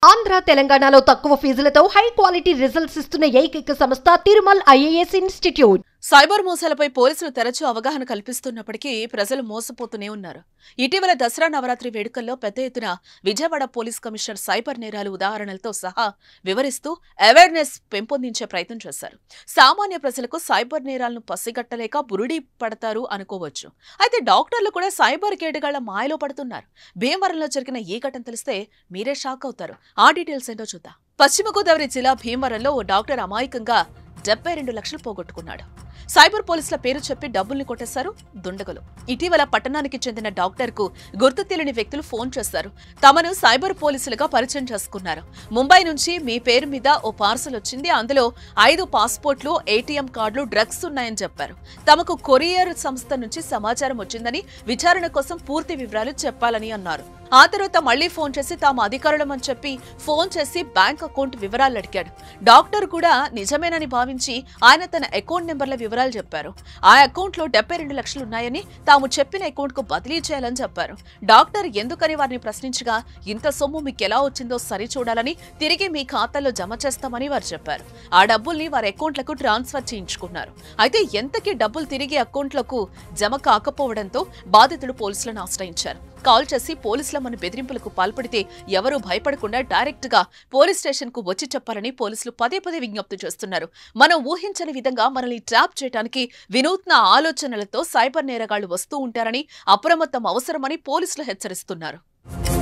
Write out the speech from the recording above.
ఆంధ్ర తెలంగాణలో తక్కువ ఫీజులతో high quality results ఇస్తున్న ఏకైక సంస్థ తిరుమల్ ఐఏఎస్ ఇన్స్టిట్యూట్ సైబర్ మోసాలపై పోలీసులు తరచూ అవగాహన కల్పిస్తున్నప్పటికీ ప్రజలు మోసపోతూనే ఉన్నారు ఇటీవల దసరా నవరాత్రి వేడుకల్లో పెద్ద ఎత్తున విజయవాడ పోలీస్ కమిషనర్ సైబర్ నేరాలు ఉదాహరణలతో సహా వివరిస్తూ అవేర్నెస్ పెంపొందించే ప్రయత్నం చేశారు సామాన్య ప్రజలకు సైబర్ నేరాలను పసిగట్టలేక బురుడి పడతారు అనుకోవచ్చు అయితే డాక్టర్లు కూడా సైబర్ కేటగాళ్ల మాయలో పడుతున్నారు భీమవరంలో జరిగిన ఈ ఘటన తెలిస్తే మీరే షాక్ అవుతారు ఆ డీటెయిల్స్ ఏంటో చూద్దాం పశ్చిమ గోదావరి జిల్లా భీమవరంలో ఓ డాక్టర్ అమాయకంగా డెబ్బై రెండు లక్షలు పోగొట్టుకున్నాడు సైబర్ పోలీసుల పేరు చెప్పి డబ్బుల్ని కొట్టేశారు దుండగులు ఇటీవల పట్టణానికి చెందిన డాక్టర్ కు గుర్తు తెలియని వ్యక్తులు ఫోన్ చేశారు తమను సైబర్ పోలీసులుగా పరిచయం చేసుకున్నారు ముంబై నుంచి మీ పేరు మీద ఓ పార్సల్ వచ్చింది అందులో ఐదు పాస్పోర్ట్లు ఏటీఎం కార్డులు డ్రగ్స్ ఉన్నాయని చెప్పారు తమకు కొరియర్ సంస్థ నుంచి సమాచారం వచ్చిందని విచారణ కోసం పూర్తి వివరాలు చెప్పాలని అన్నారు ఆ తర్వాత మళ్లీ ఫోన్ చేసి తాము అధికారులమని చెప్పి ఫోన్ చేసి బ్యాంక్ అకౌంట్ వివరాలు అడిగాడు డాక్టర్ కూడా నిజమేనని భావించి ఆయన తన అకౌంట్ నెంబర్ల వివరాలు చెప్పారు ఆ అకౌంట్ లో డెబ్బై రెండు లక్షలు ఉన్నాయని తాము చెప్పిన అకౌంట్ కు బదిలీ చేయాలని చెప్పారు డాక్టర్ ఎందుకని వారిని ప్రశ్నించగా ఇంత సొమ్ము మీకు ఎలా వచ్చిందో సరిచూడాలని తిరిగి మీ ఖాతాలో జమ చేస్తామని వారు చెప్పారు ఆ డబ్బుల్ని వారి అకౌంట్లకు ట్రాన్స్ఫర్ చేయించుకున్నారు అయితే ఎంతకి డబ్బులు తిరిగి అకౌంట్లకు జమ కాకపోవడంతో బాధితుడు పోలీసులను ఆశ్రయించారు కాల్ చేసి పోలీసులమని బెదిరింపులకు పాల్పడితే ఎవరూ భయపడకుండా డైరెక్ట్ గా పోలీస్ స్టేషన్ కు వచ్చి చెప్పాలని పోలీసులు పదే పదే విజ్ఞప్తి చేస్తున్నారు మనం ఊహించని విధంగా మనల్ని ట్రాప్ చేయడానికి వినూత్న ఆలోచనలతో సైబర్ నేరగాళ్లు వస్తూ ఉంటారని అప్రమత్తం అవసరమని పోలీసులు హెచ్చరిస్తున్నారు